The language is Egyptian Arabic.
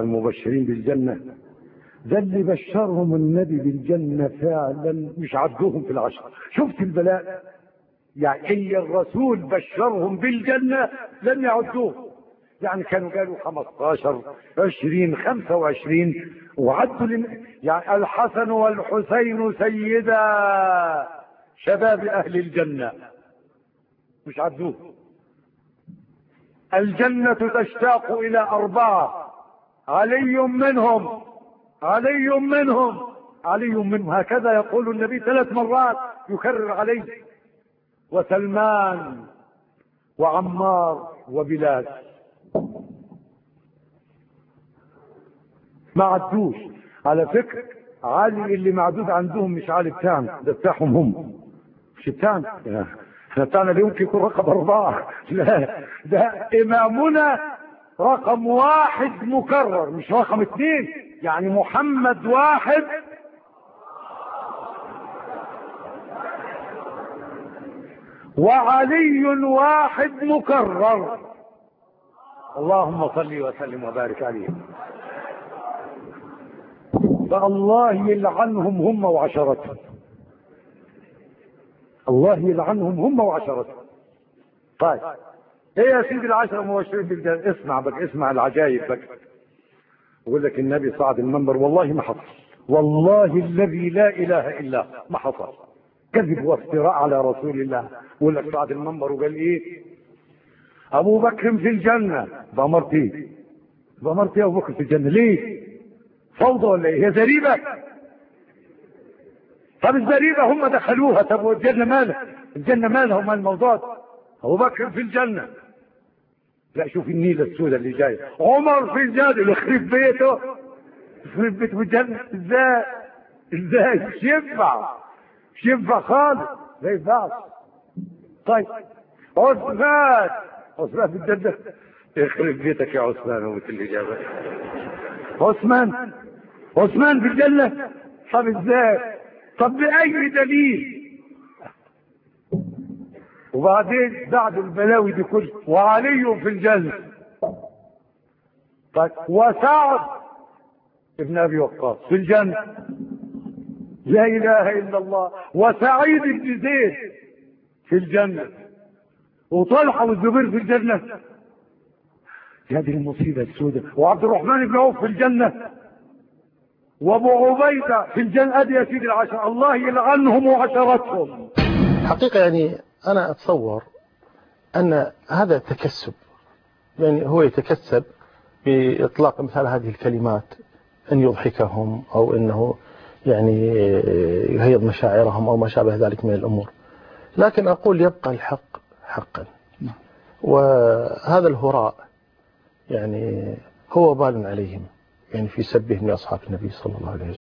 المبشرين بالجنة ده اللي بشرهم النبي بالجنة فعلا مش عدوهم في العشر شفت البلاء يعني إن الرسول بشرهم بالجنة لم يعدوه يعني كانوا قالوا 15 20 25 وعدوا لم... يعني الحسن والحسين سيدا شباب أهل الجنة مش عدوه الجنة تشتاق إلى أربعة علي منهم علي منهم علي منهم هكذا يقول النبي ثلاث مرات يكرر عليه وسلمان وعمار وبلال ما عدوش على فكرة علي اللي معدود عندهم مش علي بتاعنا ده بتاعهم هم مش بتاعنا احنا بتاعنا لا يمكن يكون رقم أربعة لا ده إمامنا رقم واحد مكرر مش رقم اثنين يعني محمد واحد وعلي واحد مكرر اللهم صل وسلم وبارك عليه فالله يلعنهم هم وعشرتهم الله يلعنهم هم وعشرتهم طيب ايه يا سيدي العشرة مبشرين بالجنة اسمع بك اسمع العجائب بك يقول لك النبي صعد المنبر والله ما حصل والله الذي لا اله الا ما حصل كذب وافتراء على رسول الله يقول لك صعد المنبر وقال ايه ابو بكر في الجنة بأمرت ايه بأمرت ايه ابو بكر في الجنة ليه فوضى ولا ايه هي زريبة طب الزريبة هم دخلوها طب والجنة مالها الجنة مالها وما الموضوع ده ابو بكر في الجنة لا شوف النيلة السوداء اللي جاية عمر في الجنة اللي يخرب بيته يخرب بيته في الجنة ازاي ازاي مش ينفع مش ينفع خالص ما ينفعش طيب عثمان عثمان في الجنة يخرب بيتك يا عثمان ومثل الإجابة عثمان عثمان في الجنة طب ازاي طب بأي دليل وبعدين بعد البلاوي دي كلها وعلي في الجنة طيب وسعد ابن ابي وقاص في الجنة لا اله الا الله وسعيد بن زيد في الجنة وطلحة والزبير في الجنة هذه المصيبة السوداء وعبد الرحمن بن عوف في الجنة وابو عبيدة في الجنة ادي يا سيدي العشر الله يلعنهم وعشرتهم حقيقة يعني أنا أتصور أن هذا تكسب يعني هو يتكسب بإطلاق مثل هذه الكلمات أن يضحكهم أو أنه يعني يهيض مشاعرهم أو ما شابه ذلك من الأمور لكن أقول يبقى الحق حقا وهذا الهراء يعني هو بال عليهم يعني في سبهم لأصحاب النبي صلى الله عليه